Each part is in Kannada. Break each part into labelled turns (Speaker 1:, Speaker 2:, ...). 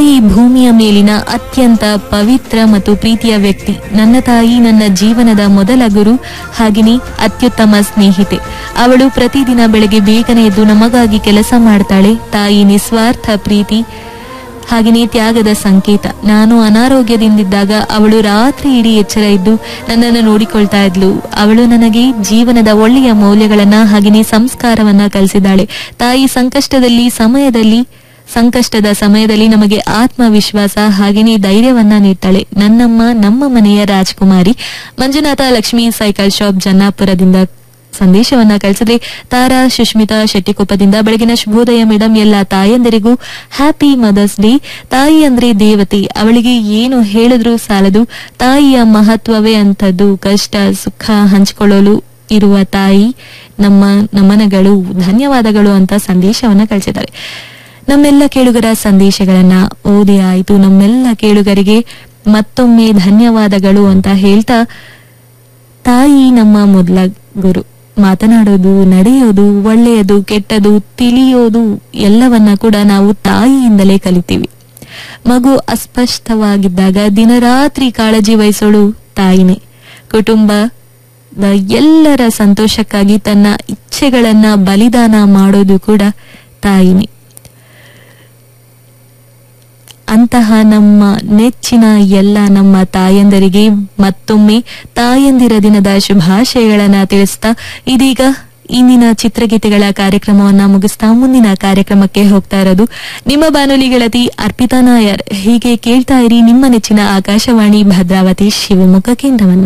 Speaker 1: ತಾಯಿ ಭೂಮಿಯ ಮೇಲಿನ ಅತ್ಯಂತ ಪವಿತ್ರ ಮತ್ತು ಪ್ರೀತಿಯ ವ್ಯಕ್ತಿ ನನ್ನ ತಾಯಿ ನನ್ನ ಜೀವನದ ಮೊದಲ ಗುರು ಹಾಗೆಯೇ ಅತ್ಯುತ್ತಮ ಸ್ನೇಹಿತೆ ಅವಳು ಪ್ರತಿದಿನ ಬೆಳಗ್ಗೆ ಬೇಗನೆ ಎದ್ದು ನಮಗಾಗಿ ಕೆಲಸ ಮಾಡ್ತಾಳೆ ತಾಯಿ ನಿಸ್ವಾರ್ಥ ಪ್ರೀತಿ ಹಾಗೆಯೇ ತ್ಯಾಗದ ಸಂಕೇತ ನಾನು ಅನಾರೋಗ್ಯದಿಂದಿದ್ದಾಗ ಅವಳು ರಾತ್ರಿ ಇಡೀ ಎಚ್ಚರ ಇದ್ದು ನನ್ನನ್ನು ನೋಡಿಕೊಳ್ತಾ ಇದ್ಲು ಅವಳು ನನಗೆ ಜೀವನದ ಒಳ್ಳೆಯ ಮೌಲ್ಯಗಳನ್ನ ಹಾಗೆಯೇ ಸಂಸ್ಕಾರವನ್ನ ಕಲಿಸಿದ್ದಾಳೆ ತಾಯಿ ಸಂಕಷ್ಟದಲ್ಲಿ ಸಮಯದಲ್ಲಿ ಸಂಕಷ್ಟದ ಸಮಯದಲ್ಲಿ ನಮಗೆ ಆತ್ಮವಿಶ್ವಾಸ ಹಾಗೆಯೇ ಧೈರ್ಯವನ್ನ ನೀಡ್ತಾಳೆ ನನ್ನಮ್ಮ ನಮ್ಮ ಮನೆಯ ರಾಜ್ಕುಮಾರಿ ಮಂಜುನಾಥ ಲಕ್ಷ್ಮಿ ಸೈಕಲ್ ಶಾಪ್ ಜನ್ನಾಪುರದಿಂದ ಸಂದೇಶವನ್ನ ಕಳಿಸಿದ್ರೆ ತಾರಾ ಸುಷ್ಮಿತಾ ಶೆಟ್ಟಿಕೊಪ್ಪದಿಂದ ಬೆಳಗಿನ ಶುಭೋದಯ ಮೇಡಮ್ ಎಲ್ಲ ತಾಯಂದಿರಿಗೂ ಹ್ಯಾಪಿ ಮದರ್ಸ್ ಡೇ ತಾಯಿ ಅಂದ್ರೆ ದೇವತೆ ಅವಳಿಗೆ ಏನು ಹೇಳಿದ್ರೂ ಸಾಲದು ತಾಯಿಯ ಮಹತ್ವವೇ ಅಂತದ್ದು ಕಷ್ಟ ಸುಖ ಹಂಚಿಕೊಳ್ಳಲು ಇರುವ ತಾಯಿ ನಮ್ಮ ನಮನಗಳು ಧನ್ಯವಾದಗಳು ಅಂತ ಸಂದೇಶವನ್ನ ಕಳಿಸಿದ್ದಾರೆ ನಮ್ಮೆಲ್ಲ ಕೇಳುಗರ ಸಂದೇಶಗಳನ್ನ ಓದಿ ಆಯ್ತು ನಮ್ಮೆಲ್ಲ ಕೇಳುಗರಿಗೆ ಮತ್ತೊಮ್ಮೆ ಧನ್ಯವಾದಗಳು ಅಂತ ಹೇಳ್ತಾ ತಾಯಿ ನಮ್ಮ ಮೊದಲ ಗುರು ಮಾತನಾಡೋದು ನಡೆಯೋದು ಒಳ್ಳೆಯದು ಕೆಟ್ಟದು ತಿಳಿಯೋದು ಎಲ್ಲವನ್ನ ಕೂಡ ನಾವು ತಾಯಿಯಿಂದಲೇ ಕಲಿತೀವಿ ಮಗು ಅಸ್ಪಷ್ಟವಾಗಿದ್ದಾಗ ದಿನರಾತ್ರಿ ಕಾಳಜಿ ವಹಿಸೋಳು ತಾಯಿನೇ ಕುಟುಂಬದ ಎಲ್ಲರ ಸಂತೋಷಕ್ಕಾಗಿ ತನ್ನ ಇಚ್ಛೆಗಳನ್ನ ಬಲಿದಾನ ಮಾಡೋದು ಕೂಡ ತಾಯಿನೇ ಅಂತಹ ನಮ್ಮ ನೆಚ್ಚಿನ ಎಲ್ಲ ನಮ್ಮ ತಾಯಂದರಿಗೆ ಮತ್ತೊಮ್ಮೆ ತಾಯಂದಿರ ದಿನದ ಶುಭಾಶಯಗಳನ್ನ ತಿಳಿಸ್ತಾ ಇದೀಗ ಇಂದಿನ ಚಿತ್ರಗೀತೆಗಳ ಕಾರ್ಯಕ್ರಮವನ್ನ ಮುಗಿಸ್ತಾ ಮುಂದಿನ ಕಾರ್ಯಕ್ರಮಕ್ಕೆ ಹೋಗ್ತಾ ಇರೋದು ನಿಮ್ಮ ಬಾನುಲಿ ಗೆಳತಿ ಅರ್ಪಿತಾ ನಾಯರ್ ಹೀಗೆ ಕೇಳ್ತಾ ಇರಿ ನಿಮ್ಮ ನೆಚ್ಚಿನ ಆಕಾಶವಾಣಿ ಭದ್ರಾವತಿ ಶಿವಮೊಗ್ಗ ಕೇಂದ್ರವನ್ನ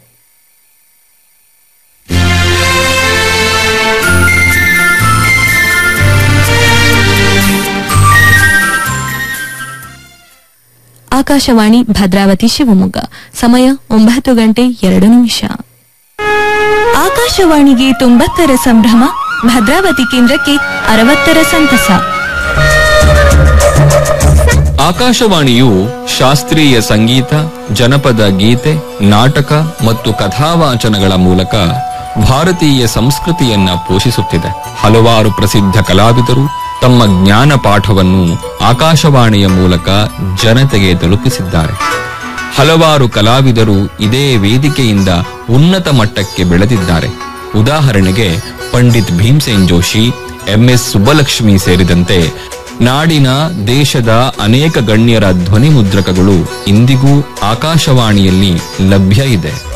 Speaker 1: ಆಕಾಶವಾಣಿ ಭದ್ರಾವತಿ ಶಿವಮೊಗ್ಗ ಸಮಯ ಒಂಬತ್ತು ಗಂಟೆ ಎರಡು ನಿಮಿಷ ಆಕಾಶವಾಣಿಗೆ ತೊಂಬತ್ತರ ಸಂಭ್ರಮ ಭದ್ರಾವತಿ ಕೇಂದ್ರಕ್ಕೆ ಅರವತ್ತರ ಸಂತಸ
Speaker 2: ಆಕಾಶವಾಣಿಯು ಶಾಸ್ತ್ರೀಯ ಸಂಗೀತ ಜನಪದ ಗೀತೆ ನಾಟಕ ಮತ್ತು ಕಥಾವಾಚನಗಳ ಮೂಲಕ ಭಾರತೀಯ ಸಂಸ್ಕೃತಿಯನ್ನ ಪೋಷಿಸುತ್ತಿದೆ ಹಲವಾರು ಪ್ರಸಿದ್ಧ ಕಲಾವಿದರು ತಮ್ಮ ಜ್ಞಾನ ಪಾಠವನ್ನು ಆಕಾಶವಾಣಿಯ ಮೂಲಕ ಜನತೆಗೆ ತಲುಪಿಸಿದ್ದಾರೆ ಹಲವಾರು ಕಲಾವಿದರು ಇದೇ ವೇದಿಕೆಯಿಂದ ಉನ್ನತ ಮಟ್ಟಕ್ಕೆ ಬೆಳೆದಿದ್ದಾರೆ ಉದಾಹರಣೆಗೆ ಪಂಡಿತ್ ಭೀಮ್ಸೇನ್ ಜೋಶಿ ಎಂಎಸ್ ಸುಬ್ಬಲಕ್ಷ್ಮಿ ಸೇರಿದಂತೆ ನಾಡಿನ ದೇಶದ ಅನೇಕ ಗಣ್ಯರ ಧ್ವನಿ ಮುದ್ರಕಗಳು ಇಂದಿಗೂ ಆಕಾಶವಾಣಿಯಲ್ಲಿ ಲಭ್ಯ ಇದೆ